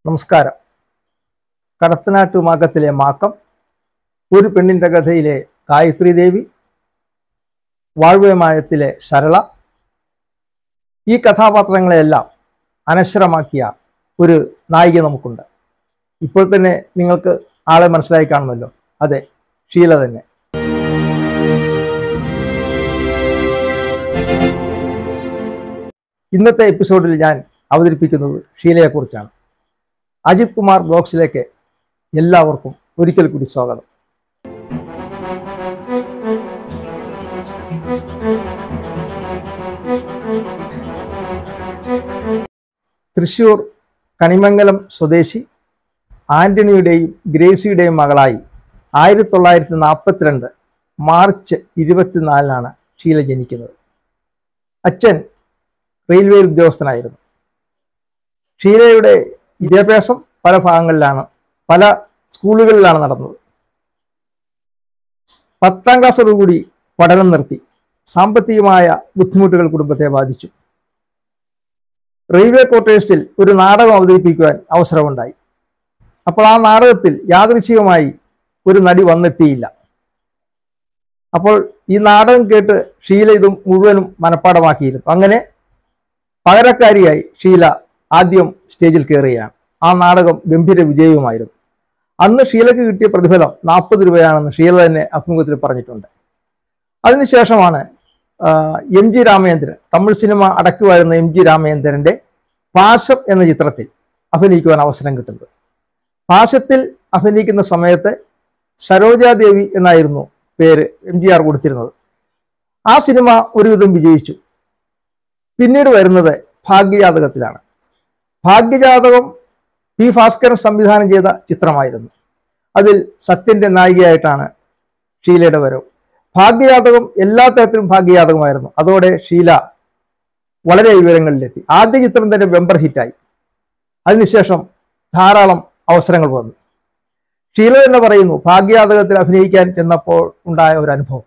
നമസ്കാരം കടത്തനാട്ട് മാക്കത്തിലെ മാക്കം ഒരു പെണ്ണിൻ്റെ കഥയിലെ ഗായത്രി ദേവി വാഴ്വമായത്തിലെ സരള ഈ കഥാപാത്രങ്ങളെയെല്ലാം അനശ്വരമാക്കിയ ഒരു നായിക നമുക്കുണ്ട് ഇപ്പോൾ തന്നെ നിങ്ങൾക്ക് ആളെ മനസ്സിലായി കാണുമല്ലോ അതെ ഷീല തന്നെ ഇന്നത്തെ എപ്പിസോഡിൽ ഞാൻ അവതരിപ്പിക്കുന്നത് ഷീലയെക്കുറിച്ചാണ് അജിത് കുമാർ ബ്ലോഗ്സിലേക്ക് എല്ലാവർക്കും ഒരിക്കൽ കൂടി സ്വാഗതം തൃശൂർ കണിമംഗലം സ്വദേശി ആന്റണിയുടെയും ഗ്രേസിയുടെയും മകളായി ആയിരത്തി തൊള്ളായിരത്തി നാൽപ്പത്തിരണ്ട് മാർച്ച് ഇരുപത്തിനാലിനാണ് ഷീല ജനിക്കുന്നത് അച്ഛൻ റെയിൽവേ ഉദ്യോഗസ്ഥനായിരുന്നു ഷീലയുടെ വിദ്യാഭ്യാസം പല ഭാഗങ്ങളിലാണ് പല സ്കൂളുകളിലാണ് നടന്നത് പത്താം ക്ലാസ്സോടുകൂടി പഠനം നിർത്തി സാമ്പത്തികമായ ബുദ്ധിമുട്ടുകൾ കുടുംബത്തെ ബാധിച്ചു റെയിൽവേ ക്വാർട്ടേഴ്സിൽ ഒരു നാടകം അവതരിപ്പിക്കുവാൻ അവസരമുണ്ടായി അപ്പോൾ ആ നാടകത്തിൽ യാദൃച്ഛികമായി ഒരു നടി വന്നെത്തിയില്ല അപ്പോൾ ഈ നാടകം കേട്ട് ഷീല ഇതും മുഴുവനും മനഃപ്പാടമാക്കിയിരുന്നു അങ്ങനെ പകരക്കാരിയായി ഷീല ആദ്യം സ്റ്റേജിൽ കയറുകയാണ് ആ നാടകം ഗംഭീര വിജയവുമായിരുന്നു അന്ന് ഷീലയ്ക്ക് കിട്ടിയ പ്രതിഫലം നാൽപ്പത് രൂപയാണെന്ന് ഷീല തന്നെ അഭിമുഖത്തിൽ പറഞ്ഞിട്ടുണ്ട് അതിനുശേഷമാണ് ആ, M G Ramachandran Tamil cinema അടക്കുവായിരുന്ന എം ജി രാമചന്ദ്രന്റെ പാശം എന്ന ചിത്രത്തിൽ അഭിനയിക്കുവാൻ അവസരം കിട്ടുന്നത് പാശത്തിൽ അഭിനയിക്കുന്ന സമയത്ത് സരോജാദേവി എന്നായിരുന്നു പേര് എം ജി ആർ കൊടുത്തിരുന്നത് ആ സിനിമ ഒരുവിധം വിജയിച്ചു പിന്നീട് വരുന്നത് ഭാഗ്യജാതകത്തിലാണ് ഭാഗ്യജാതകം പി ഭാസ്കരൻ സംവിധാനം ചെയ്ത ചിത്രമായിരുന്നു അതിൽ സത്യന്റെ നായികയായിട്ടാണ് ഷീലയുടെ വരവ് ഭാഗ്യജാതകം എല്ലാ തരത്തിലും ഭാഗ്യജാതകമായിരുന്നു അതോടെ ഷീല വളരെ ഉയരങ്ങളിലെത്തി ആദ്യ ചിത്രം തന്നെ ബെമ്പർ ഹിറ്റായി അതിനുശേഷം ധാരാളം അവസരങ്ങൾ വന്നു ഷീല തന്നെ പറയുന്നു ഭാഗ്യജാതകത്തിൽ അഭിനയിക്കാൻ ചെന്നപ്പോൾ ഉണ്ടായ ഒരു അനുഭവം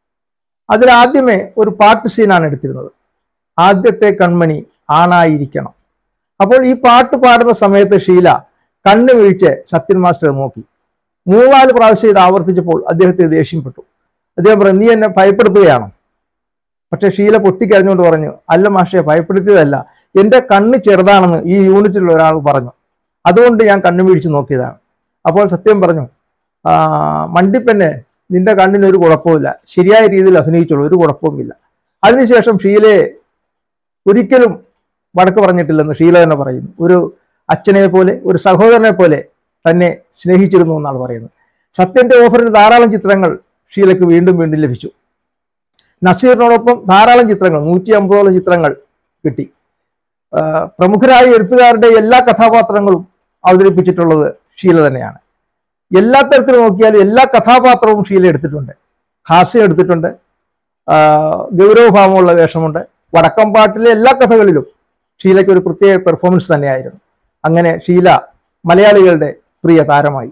അതിലാദ്യമേ ഒരു പാട്ട് സീനാണ് എടുത്തിരുന്നത് ആദ്യത്തെ കൺമണി ആണായിരിക്കണം അപ്പോൾ ഈ പാട്ട് പാടുന്ന സമയത്ത് ഷീല കണ്ണ് വീഴ്ച സത്യൻ മാസ്റ്റർ നോക്കി മൂന്നാല് പ്രാവശ്യം ഇത് ആവർത്തിച്ചപ്പോൾ അദ്ദേഹത്തെ ദേഷ്യപ്പെട്ടു അദ്ദേഹം പറഞ്ഞു നീ എന്നെ ഭയപ്പെടുത്തുകയാണോ പക്ഷെ ഷീല പൊട്ടിക്കരഞ്ഞുകൊണ്ട് പറഞ്ഞു അല്ല മാഷെ ഭയപ്പെടുത്തിയതല്ല എൻ്റെ കണ്ണ് ചെറുതാണെന്ന് ഈ യൂണിറ്റിലുള്ള ഒരാൾ പറഞ്ഞു അതുകൊണ്ട് ഞാൻ കണ്ണു വീഴ്ച നോക്കിയതാണ് അപ്പോൾ സത്യം പറഞ്ഞു "ആ, മണ്ടിപ്പെന്നെ നിന്റെ കണ്ണിന് ഒരു കുഴപ്പമില്ല ശരിയായ രീതിയിൽ അഭിനയിച്ചുള്ളൂ ഒരു കുഴപ്പവുമില്ല അതിനുശേഷം ഷീലയെ ഒരിക്കലും വടക്ക് പറഞ്ഞിട്ടില്ലെന്ന് ഷീല തന്നെ പറയുന്നു ഒരു അച്ഛനെ പോലെ ഒരു സഹോദരനെ പോലെ തന്നെ സ്നേഹിച്ചിരുന്നു എന്നാണ് പറയുന്നത് സത്യന്റെ ഓഫറിന് ധാരാളം ചിത്രങ്ങൾ ഷീലയ്ക്ക് വീണ്ടും വീണ്ടും ലഭിച്ചു നസീറിനോടൊപ്പം ധാരാളം ചിത്രങ്ങൾ നൂറ്റി അമ്പതോളം ചിത്രങ്ങൾ കിട്ടി ആ, പ്രമുഖരായ എഴുത്തുകാരുടെ എല്ലാ കഥാപാത്രങ്ങളും അവതരിപ്പിച്ചിട്ടുള്ളത് ഷീല തന്നെയാണ് എല്ലാ തരത്തിലും നോക്കിയാലും എല്ലാ കഥാപാത്രവും ഷീല എടുത്തിട്ടുണ്ട് ഹാസ്യം എടുത്തിട്ടുണ്ട് ആ, ഗൗരവഭാവമുള്ള വേഷമുണ്ട് വടക്കംപാട്ടിലെ എല്ലാ കഥകളിലും ഷീലയ്ക്ക് ഒരു പ്രത്യേക പെർഫോമൻസ് തന്നെയായിരുന്നു അങ്ങനെ ഷീല മലയാളികളുടെ പ്രിയ താരമായി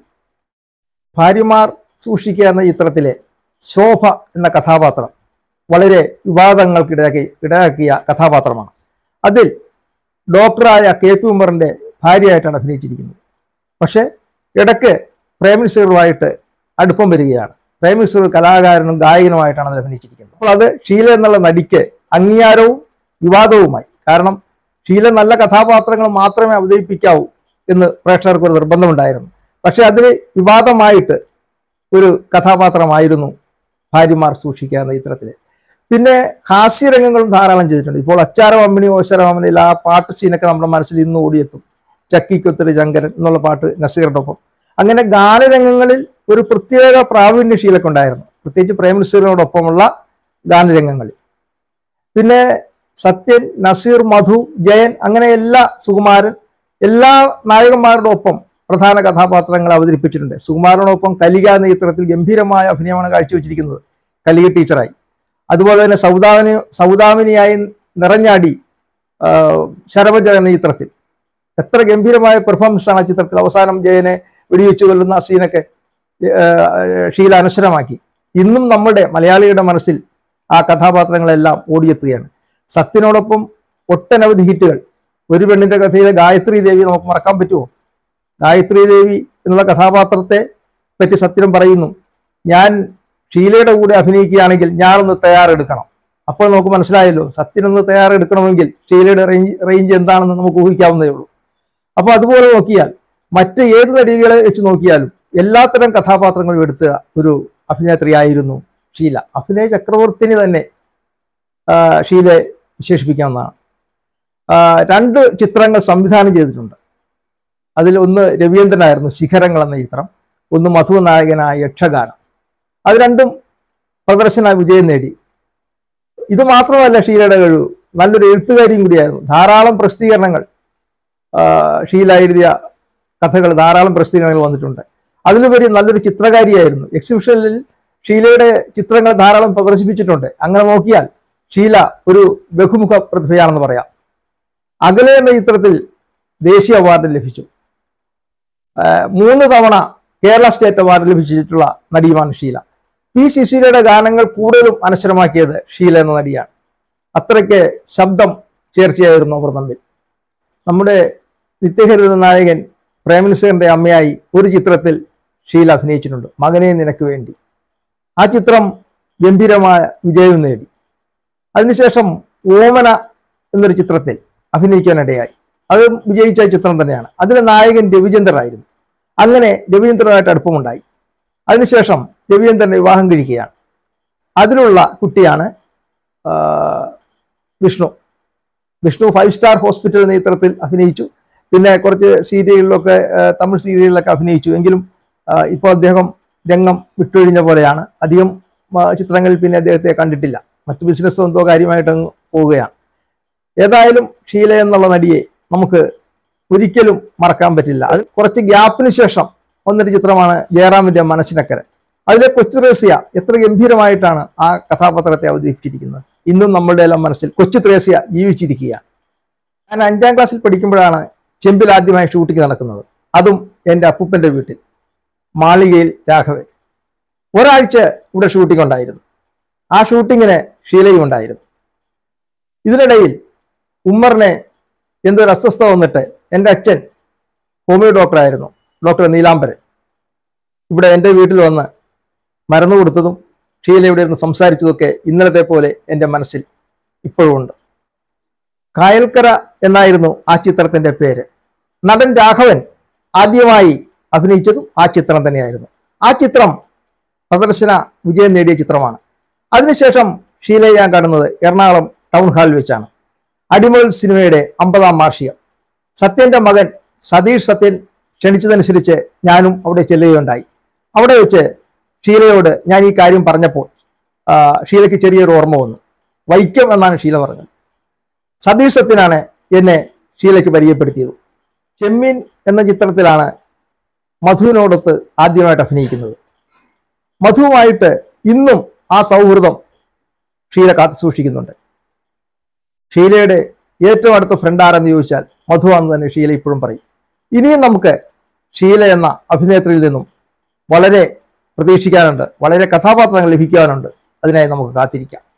ഭാര്യമാർ സൂക്ഷിക്കുക എന്ന ചിത്രത്തിലെ ശോഭ എന്ന കഥാപാത്രം വളരെ വിവാദങ്ങൾക്കിടയാക്കി ഇടയാക്കിയ കഥാപാത്രമാണ് അതിൽ ഡോക്ടറായ കെ പി ഉമ്മറിന്റെ ഭാര്യയായിട്ടാണ് അഭിനയിച്ചിരിക്കുന്നത് പക്ഷേ ഇടയ്ക്ക് പ്രേംനസീറുമായിട്ട് അടുപ്പം വരികയാണ് പ്രേംനസീർ കലാകാരനും ഗായകനുമായിട്ടാണ് അതിൽ അഭിനയിച്ചിരിക്കുന്നത് അപ്പോൾ അത് ഷീല എന്നുള്ള നടിക്ക് അംഗീകാരവും വിവാദവുമായി കാരണം ഷീല നല്ല കഥാപാത്രങ്ങൾ മാത്രമേ അവതരിപ്പിക്കാവൂ എന്ന് പ്രേക്ഷകർക്ക് ഒരു നിർബന്ധമുണ്ടായിരുന്നു പക്ഷെ അതിന് വിവാദമായിട്ട് ഒരു കഥാപാത്രമായിരുന്നു ഭാര്യമാർ സൂക്ഷിക്കുക എന്ന ചിത്രത്തില് പിന്നെ ഹാസ്യരംഗങ്ങളും ധാരാളം ചെയ്തിട്ടുണ്ട് ഇപ്പോൾ അച്ചാരം അമ്മിണി ഓശരം അമ്മിണിയിൽ ആ പാട്ട് സീനൊക്കെ നമ്മുടെ മനസ്സിൽ ഇന്ന് ഓടിയെത്തും ചക്കിക്കൊത്തിരി ശങ്കരൻ എന്നുള്ള പാട്ട് നസീറിന്റെ ഒപ്പം അങ്ങനെ ഗാനരംഗങ്ങളിൽ ഒരു പ്രത്യേക പ്രാവീണ്യ ശീലൊക്കെ ഉണ്ടായിരുന്നു പ്രത്യേകിച്ച് പ്രേംനസീറിനോടൊപ്പമുള്ള ഗാനരംഗങ്ങളിൽ പിന്നെ സത്യൻ നസീർ മധു ജയൻ അങ്ങനെ എല്ലാ സുകുമാരൻ എല്ലാ നായകന്മാരുടെ ഒപ്പം പ്രധാന കഥാപാത്രങ്ങൾ അവതരിപ്പിച്ചിട്ടുണ്ട് സുകുമാരനോടൊപ്പം കലിക എന്ന ചിത്രത്തിൽ ഗംഭീരമായ അഭിനയമാണ് കാഴ്ചവെച്ചിരിക്കുന്നത് കലിക ടീച്ചറായി അതുപോലെ തന്നെ സൗദാമിനി സൗദാമിനിയായി നിറഞ്ഞാടി ആ, ശരഭജ എന്ന ചിത്രത്തിൽ എത്ര ഗംഭീരമായ പെർഫോമൻസ് ആണ് ആ ചിത്രത്തിൽ അവസാനം ജയനെ വെടിവെച്ച് കൊല്ലുന്ന ആ സീനൊക്കെ ആ, ഷീല അനശ്വരമാക്കി ഇന്നും നമ്മുടെ മലയാളിയുടെ മനസ്സിൽ ആ കഥാപാത്രങ്ങളെല്ലാം ഓടിയെത്തുകയാണ് സത്യനോടൊപ്പം ഒട്ടനവധി ഹിറ്റുകൾ ഒരു പെണ്ണിന്റെ കഥയിലെ ഗായത്രി ദേവി നമുക്ക് മറക്കാൻ പറ്റുമോ ഗായത്രി ദേവി എന്നുള്ള കഥാപാത്രത്തെ പറ്റി സത്യം പറയുന്നു ഞാൻ ഷീലയുടെ കൂടെ അഭിനയിക്കുകയാണെങ്കിൽ ഞാനൊന്ന് തയ്യാറെടുക്കണം അപ്പോൾ നമുക്ക് മനസ്സിലായല്ലോ സത്യനൊന്ന് തയ്യാറെടുക്കണമെങ്കിൽ ഷീലയുടെ റേഞ്ച് റേഞ്ച് എന്താണെന്ന് നമുക്ക് ഊഹിക്കാവുന്നതേ ഉള്ളൂ അപ്പോൾ അതുപോലെ നോക്കിയാൽ മറ്റ് ഏത് നടികളെ വെച്ച് നോക്കിയാലും എല്ലാത്തരം കഥാപാത്രങ്ങളും എടുത്ത ഒരു അഭിനേത്രിയായിരുന്നു ഷീല അഭിനയ ചക്രവർത്തിനി തന്നെ ആ, ഷീലയെ വിശേഷിപ്പിക്കാവുന്നതാണ് ആ, രണ്ട് ചിത്രങ്ങൾ സംവിധാനം ചെയ്തിട്ടുണ്ട് അതിൽ ഒന്ന് രവീന്ദ്രനായിരുന്നു ശിഖരങ്ങൾ എന്ന ചിത്രം ഒന്ന് മധു നായകനായ യക്ഷഗാനം അത് രണ്ടും പ്രദർശന വിജയം നേടി ഇത് മാത്രമല്ല ഷീലയുടെ കഴിവ് നല്ലൊരു എഴുത്തുകാരിയും കൂടിയായിരുന്നു ധാരാളം പ്രസിദ്ധീകരണങ്ങൾ ആ, ഷീല എഴുതിയ കഥകൾ ധാരാളം പ്രസിദ്ധീകരണങ്ങൾ വന്നിട്ടുണ്ട് അതിലുപരി നല്ലൊരു ചിത്രകാരിയായിരുന്നു എക്സിബിഷനിൽ ഷീലയുടെ ചിത്രങ്ങൾ ധാരാളം പ്രദർശിപ്പിച്ചിട്ടുണ്ട് അങ്ങനെ നോക്കിയാൽ ഷീല ഒരു ബഹുമുഖ പ്രതിഭയാണെന്ന് പറയാം അകലെ എന്ന ചിത്രത്തിൽ ദേശീയ അവാർഡ് ലഭിച്ചു ആ, മൂന്ന് തവണ കേരള സ്റ്റേറ്റ് അവാർഡ് ലഭിച്ചിട്ടുള്ള നടിയുമാണ് ഷീല പി സുശീലയുടെ ഗാനങ്ങൾ കൂടുതലും അനശ്വരമാക്കിയത് ഷീല എന്ന നടിയാണ് അത്രയ്ക്ക് ശബ്ദം ചേർച്ചയായിരുന്നു അവർ തമ്മിൽ നമ്മുടെ നിത്യഹരിത നായകൻ പ്രേമനസറിന്റെ അമ്മയായി ഒരു ചിത്രത്തിൽ ഷീല അഭിനയിച്ചിട്ടുണ്ട് മകനെ നിനക്ക് വേണ്ടി ആ ചിത്രം ഗംഭീരമായ വിജയം നേടി അതിനുശേഷം ഓമന എന്നൊരു ചിത്രത്തിൽ അഭിനയിക്കാനിടയായി അത് വിജയിച്ച ചിത്രം തന്നെയാണ് അതിലെ നായകൻ രവിചന്ദ്രനായിരുന്നു അങ്ങനെ രവിചന്ദ്രനായിട്ട് അടുപ്പമുണ്ടായി അതിനുശേഷം രവിചന്ദ്രനെ വിവാഹം കഴിക്കുകയാണ് അതിലുള്ള കുട്ടിയാണ് ആ, Vishnu Vishnu five star hospital എന്ന ചിത്രത്തിൽ അഭിനയിച്ചു പിന്നെ കുറച്ച് സീരിയലിലൊക്കെ ആ, തമിഴ് സീരിയലിലൊക്കെ അഭിനയിച്ചു എങ്കിലും ആ, ഇപ്പോൾ അദ്ദേഹം രംഗം വിട്ടൊഴിഞ്ഞ പോലെയാണ് അധികം ആ, ചിത്രങ്ങളിൽ പിന്നെ അദ്ദേഹത്തെ കണ്ടിട്ടില്ല മറ്റു ബിസിനസ് എന്തോ കാര്യമായിട്ട് അങ്ങ് പോവുകയാണ് ഏതായാലും ഷീല എന്നുള്ള നടിയെ നമുക്ക് ഒരിക്കലും മറക്കാൻ പറ്റില്ല അത് കുറച്ച് ഗ്യാപ്പിന് ശേഷം വന്നൊരു ചിത്രമാണ് ജയറാമിന്റെ മനസ്സിനക്കര അതിലെ കൊച്ചു ത്രേസ്യ എത്ര ഗംഭീരമായിട്ടാണ് ആ കഥാപാത്രത്തെ അവതരിപ്പിച്ചിരിക്കുന്നത് ഇന്നും നമ്മളുടെ എല്ലാം മനസ്സിൽ കൊച്ചു ത്രേസ്യ ജീവിച്ചിരിക്കുകയാണ് ഞാൻ അഞ്ചാം ക്ലാസ്സിൽ പഠിക്കുമ്പോഴാണ് ചെമ്പിൽ ആദ്യമായി ഷൂട്ടിംഗ് നടക്കുന്നത് അതും എൻ്റെ അപ്പൂപ്പൻ്റെ വീട്ടിൽ മാളികയിൽ രാഘവൻ ഒരാഴ്ച ഇവിടെ ഷൂട്ടിംഗ് ഉണ്ടായിരുന്നു ആ ഷൂട്ടിങ്ങിന് ഷീലയും ഉണ്ടായിരുന്നു ഇതിനിടയിൽ ഉമ്മറിനെ എന്തൊരു അസ്വസ്ഥത വന്നിട്ട് എൻ്റെ അച്ഛൻ ഹോമിയോ ഡോക്ടറായിരുന്നു ഡോക്ടർ നീലാംബരൻ ഇവിടെ എൻ്റെ വീട്ടിൽ വന്ന് മരുന്ന് കൊടുത്തതും ഷീല ഇവിടെ ഇരുന്ന് സംസാരിച്ചതൊക്കെ ഇന്നലത്തെ പോലെ എൻ്റെ മനസ്സിൽ ഇപ്പോഴും ഉണ്ട് കായൽക്കര എന്നായിരുന്നു ആ ചിത്രത്തിന്റെ പേര് നടൻ രാഘവൻ ആദ്യമായി അഭിനയിച്ചതും ആ ചിത്രം തന്നെയായിരുന്നു ആ ചിത്രം പ്രദർശന വിജയം നേടിയ ചിത്രമാണ് അതിനുശേഷം ഷീലയെ ഞാൻ കാണുന്നത് എറണാകുളം ടൗൺ ഹാളിൽ വെച്ചാണ് അടിമൽ സിനിമയുടെ അമ്പതാം വാർഷികം സത്യന്റെ മകൻ സതീഷ് സത്യൻ ക്ഷണിച്ചതനുസരിച്ച് ഞാനും അവിടെ ചെല്ലുകയുണ്ടായി അവിടെ വെച്ച് ഷീലയോട് ഞാൻ ഈ കാര്യം പറഞ്ഞപ്പോൾ ആ, ഷീലയ്ക്ക് ചെറിയൊരു ഓർമ്മ വന്നു വൈക്കം എന്നാണ് ഷീല പറഞ്ഞത് സതീഷ് സത്യനാണ് എന്നെ ഷീലയ്ക്ക് പരിചയപ്പെടുത്തിയത് ചെമ്മീൻ എന്ന ചിത്രത്തിലാണ് മധുവിനോടൊത്ത് ആദ്യമായിട്ട് അഭിനയിക്കുന്നത് മധുവുമായിട്ട് ഇന്നും ആ സൗഹൃദം ഷീല കാത്തു സൂക്ഷിക്കുന്നുണ്ട് ഷീലയുടെ ഏറ്റവും അടുത്ത ഫ്രണ്ട് ആരെന്ന് ചോദിച്ചാൽ മധുവാന്ന് തന്നെ ഷീല ഇപ്പോഴും പറയും ഇനിയും നമുക്ക് ഷീല എന്ന അഭിനേത്രിയിൽ നിന്നും വളരെ പ്രതീക്ഷിക്കാനുണ്ട് വളരെ കഥാപാത്രങ്ങൾ ലഭിക്കാനുണ്ട് അതിനായി നമുക്ക് കാത്തിരിക്കാം